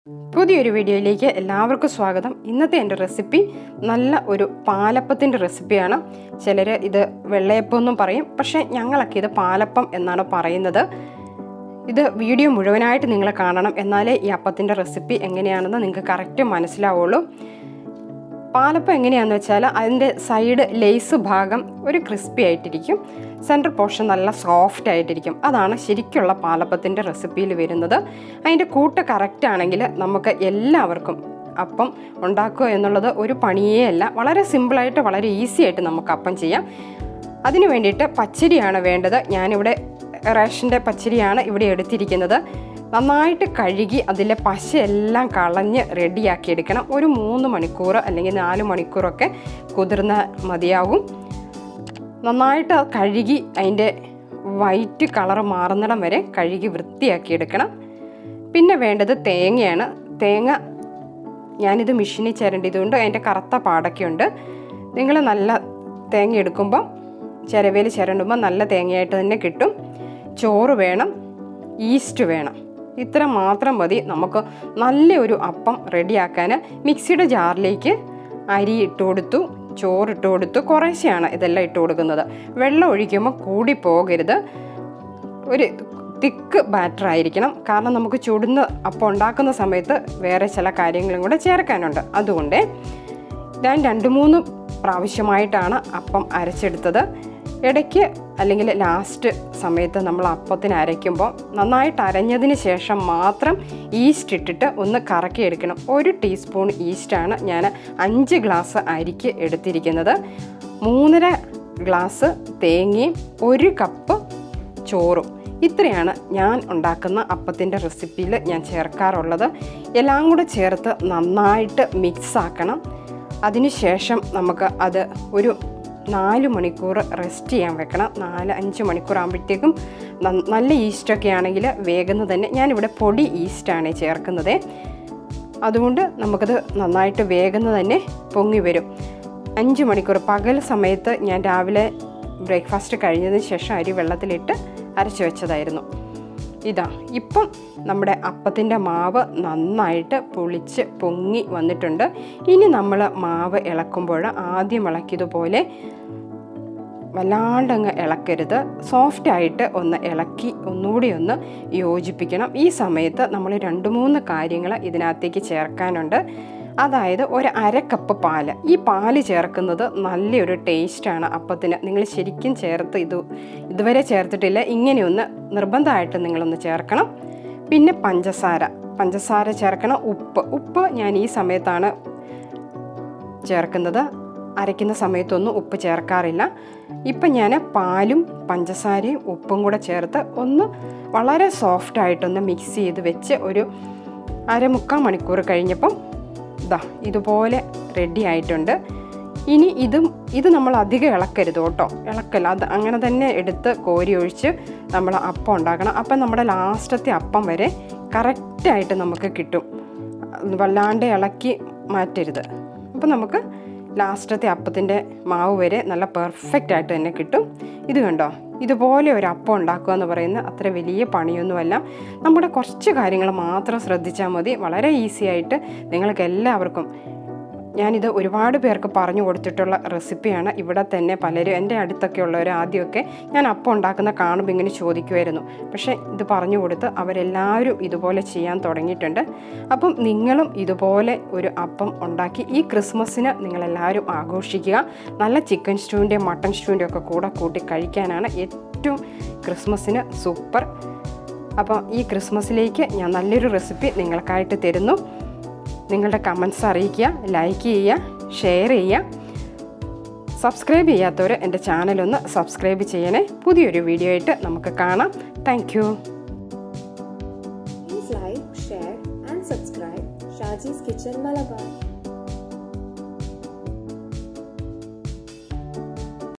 പുതിയൊരു വീഡിയോയിലേക്ക് എല്ലാവർക്കും സ്വാഗതം ഇന്നത്തെ എൻ്റെ റെസിപ്പി നല്ല ഒരു പാലപ്പത്തിൻ്റെ റെസിപ്പിയാണ് ചിലർ ഇത് വെള്ളയപ്പം എന്നും പറയും പക്ഷേ ഞങ്ങളൊക്കെ ഇത് പാലപ്പം എന്നാണ് പറയുന്നത് ഇത് വീഡിയോ മുഴുവനായിട്ട് നിങ്ങൾ കാണണം എന്നാലേ ഈ അപ്പത്തിൻ്റെ റെസിപ്പി എങ്ങനെയാണെന്ന് നിങ്ങൾക്ക് കറക്റ്റ് മനസ്സിലാവുള്ളൂ പാലപ്പം എങ്ങനെയാണെന്ന് വെച്ചാൽ അതിൻ്റെ സൈഡ് ലേസ് ഭാഗം ഒരു ക്രിസ്പി ആയിട്ടിരിക്കും സെൻറ്റർ പോർഷൻ നല്ല സോഫ്റ്റ് ആയിട്ടിരിക്കും അതാണ് ശരിക്കുള്ള പാലപ്പത്തിൻ്റെ റെസിപ്പിയിൽ വരുന്നത് അതിൻ്റെ കൂട്ട് കറക്റ്റ് ആണെങ്കിൽ നമുക്ക് എല്ലാവർക്കും അപ്പം ഉണ്ടാക്കുക എന്നുള്ളത് ഒരു പണിയേ അല്ല വളരെ സിമ്പിളായിട്ട് വളരെ ഈസി ആയിട്ട് നമുക്ക് അപ്പം ചെയ്യാം അതിന് വേണ്ടിയിട്ട് പച്ചരിയാണ് വേണ്ടത് ഞാനിവിടെ റേഷൻ്റെ പച്ചരിയാണ് ഇവിടെ എടുത്തിരിക്കുന്നത് നന്നായിട്ട് കഴുകി അതിലെ പശയെല്ലാം കളഞ്ഞ് റെഡിയാക്കി എടുക്കണം ഒരു മൂന്ന് മണിക്കൂർ അല്ലെങ്കിൽ നാല് മണിക്കൂറൊക്കെ കുതിർന്ന മതിയാകും നന്നായിട്ട് കഴുകി അതിൻ്റെ വൈറ്റ് കളർ മാറുന്നിടം വരെ കഴുകി വൃത്തിയാക്കി എടുക്കണം പിന്നെ വേണ്ടത് തേങ്ങയാണ് തേങ്ങ ഞാനിത് മെഷീനിൽ ചിരണ്ടിയതുകൊണ്ട് അതിൻ്റെ കറുത്ത പാടൊക്കെ ഉണ്ട് നിങ്ങൾ നല്ല തേങ്ങ എടുക്കുമ്പം ചിരവയിൽ ചിരണ്ടുമ്പോൾ നല്ല തേങ്ങയായിട്ട് തന്നെ കിട്ടും ചോറ് വേണം ഈസ്റ്റ് വേണം ഇത്ര മാത്രം മതി നമുക്ക് നല്ലൊരു അപ്പം റെഡിയാക്കാൻ മിക്സിയുടെ ജാറിലേക്ക് അരി ഇട്ട് കൊടുത്തു ചോറ് ഇട്ട് കൊടുത്തു കുറേശ്ശെയാണ് ഇതെല്ലാം ഇട്ട് കൊടുക്കുന്നത് വെള്ളം ഒഴിക്കുമ്പോൾ കൂടി പോകരുത് ഒരു തിക്ക് ബാറ്റർ ആയിരിക്കണം കാരണം നമുക്ക് ചുടുന്ന അപ്പം ഉണ്ടാക്കുന്ന സമയത്ത് വേറെ ചില കാര്യങ്ങളും കൂടെ ചേർക്കാനുണ്ട് അതുകൊണ്ട് ഞാൻ രണ്ട് മൂന്ന് പ്രാവശ്യമായിട്ടാണ് അപ്പം അരച്ചെടുത്തത് ഇടയ്ക്ക് അല്ലെങ്കിൽ ലാസ്റ്റ് സമയത്ത് നമ്മൾ അപ്പത്തിന് അരയ്ക്കുമ്പോൾ നന്നായിട്ട് അരഞ്ഞതിന് ശേഷം മാത്രം ഈസ്റ്റ് ഇട്ടിട്ട് ഒന്ന് കറക്കി എടുക്കണം ഒരു ടീസ്പൂൺ ഈസ്റ്റാണ് ഞാൻ അഞ്ച് ഗ്ലാസ് അരിക്ക് എടുത്തിരിക്കുന്നത് മൂന്നര ഗ്ലാസ് തേങ്ങയും ഒരു കപ്പ് ചോറും ഇത്രയാണ് ഞാൻ ഉണ്ടാക്കുന്ന അപ്പത്തിൻ്റെ റെസിപ്പിയിൽ ഞാൻ ചേർക്കാറുള്ളത് എല്ലാം കൂടെ ചേർത്ത് നന്നായിട്ട് മിക്സ് ആക്കണം അതിനുശേഷം നമുക്ക് അത് ഒരു നാല് മണിക്കൂർ റെസ്റ്റ് ചെയ്യാൻ വെക്കണം നാല് അഞ്ച് മണിക്കൂർ ആകുമ്പോഴത്തേക്കും നല്ല ഈസ്റ്റൊക്കെ ആണെങ്കിൽ വേഗം തന്നെ ഞാനിവിടെ പൊടി ഈസ്റ്റാണ് ചേർക്കുന്നത് അതുകൊണ്ട് നമുക്കത് നന്നായിട്ട് വേഗം തന്നെ പൊങ്ങി വരും അഞ്ച് മണിക്കൂർ പകൽ സമയത്ത് ഞാൻ രാവിലെ ബ്രേക്ക്ഫാസ്റ്റ് കഴിഞ്ഞതിന് ശേഷം അരി വെള്ളത്തിലിട്ട് അരച്ച് വെച്ചതായിരുന്നു ഇതാ ഇപ്പം നമ്മുടെ അപ്പത്തിൻ്റെ മാവ് നന്നായിട്ട് പുളിച്ച് പൊങ്ങി വന്നിട്ടുണ്ട് ഇനി നമ്മൾ മാവ് ഇളക്കുമ്പോൾ ആദ്യം ഇളക്കിയതുപോലെ വല്ലാണ്ടങ്ങ് ഇളക്കരുത് സോഫ്റ്റായിട്ട് ഒന്ന് ഇളക്കി ഒന്നുകൂടി ഒന്ന് യോജിപ്പിക്കണം ഈ സമയത്ത് നമ്മൾ രണ്ട് മൂന്ന് കാര്യങ്ങൾ ഇതിനകത്തേക്ക് ചേർക്കാനുണ്ട് അതായത് ഒരു അര കപ്പ് പാല് ഈ പാല് ചേർക്കുന്നത് നല്ലൊരു ടേസ്റ്റാണ് അപ്പത്തിന് നിങ്ങൾ ശരിക്കും ചേർത്ത് ഇത് ഇതുവരെ ചേർത്തിട്ടില്ല ഇങ്ങനെയൊന്ന് നിർബന്ധമായിട്ട് നിങ്ങളൊന്ന് ചേർക്കണം പിന്നെ പഞ്ചസാര പഞ്ചസാര ചേർക്കണം ഉപ്പ് ഉപ്പ് ഞാൻ ഈ സമയത്താണ് ചേർക്കുന്നത് അരയ്ക്കുന്ന സമയത്തൊന്നും ഉപ്പ് ചേർക്കാറില്ല ഇപ്പം ഞാൻ പാലും പഞ്ചസാരയും ഉപ്പും കൂടെ ചേർത്ത് ഒന്ന് വളരെ സോഫ്റ്റായിട്ടൊന്ന് മിക്സ് ചെയ്ത് വെച്ച് ഒരു അരമുക്കാൽ മണിക്കൂർ കഴിഞ്ഞപ്പം ഇതാ ഇതുപോലെ റെഡി ആയിട്ടുണ്ട് ഇനി ഇതും ഇത് നമ്മൾ അധികം ഇളക്കരുത് കേട്ടോ ഇളക്കല്ല അത് അങ്ങനെ തന്നെ എടുത്ത് കോരി ഒഴിച്ച് നമ്മൾ അപ്പം ഉണ്ടാക്കണം അപ്പം നമ്മുടെ ലാസ്റ്റത്തെ അപ്പം വരെ കറക്റ്റായിട്ട് നമുക്ക് കിട്ടും വല്ലാണ്ട് ഇളക്കി മാറ്റരുത് അപ്പം നമുക്ക് ലാസ്റ്റത്തെ അപ്പത്തിൻ്റെ മാവ് വരെ നല്ല പെർഫെക്റ്റ് ആയിട്ട് തന്നെ കിട്ടും ഇത് കണ്ടോ ഇതുപോലെ ഒരു അപ്പം ഉണ്ടാക്കുക എന്ന് പറയുന്നത് അത്ര വലിയ പണിയൊന്നുമല്ല നമ്മുടെ കുറച്ച് കാര്യങ്ങൾ മാത്രം ശ്രദ്ധിച്ചാൽ മതി വളരെ ഈസി ആയിട്ട് നിങ്ങൾക്ക് എല്ലാവർക്കും ഞാനിത് ഒരുപാട് പേർക്ക് പറഞ്ഞു കൊടുത്തിട്ടുള്ള റെസിപ്പിയാണ് ഇവിടെ തന്നെ പലരും എൻ്റെ അടുത്തൊക്കെ ഉള്ളവർ ആദ്യമൊക്കെ ഞാൻ അപ്പം ഉണ്ടാക്കുന്ന കാണുമ്പോൾ ഇങ്ങനെ ചോദിക്കുമായിരുന്നു പക്ഷേ ഇത് പറഞ്ഞു കൊടുത്ത് അവരെല്ലാവരും ഇതുപോലെ ചെയ്യാൻ തുടങ്ങിയിട്ടുണ്ട് അപ്പം നിങ്ങളും ഇതുപോലെ ഒരു അപ്പം ഉണ്ടാക്കി ഈ ക്രിസ്മസിന് നിങ്ങളെല്ലാവരും ആഘോഷിക്കുക നല്ല ചിക്കൻ സ്റ്റൂവിൻ്റെ മട്ടൺ സ്റ്റൂവിൻ്റെ ഒക്കെ കൂടെ കൂട്ടി കഴിക്കാനാണ് ഏറ്റവും ക്രിസ്മസിന് സൂപ്പർ അപ്പോൾ ഈ ക്രിസ്മസിലേക്ക് ഞാൻ നല്ലൊരു റെസിപ്പി നിങ്ങൾക്കായിട്ട് തരുന്നു നിങ്ങളുടെ കമൻസ് അറിയിക്കുക ലൈക്ക് ചെയ്യുക ഷെയർ ചെയ്യുക സബ്സ്ക്രൈബ് ചെയ്യാത്തവർ എൻ്റെ ചാനലൊന്ന് സബ്സ്ക്രൈബ് ചെയ്യണേ പുതിയൊരു വീഡിയോ ആയിട്ട് നമുക്ക് കാണാം thank Please like, share, and subscribe Shaji's Kitchen Malabar.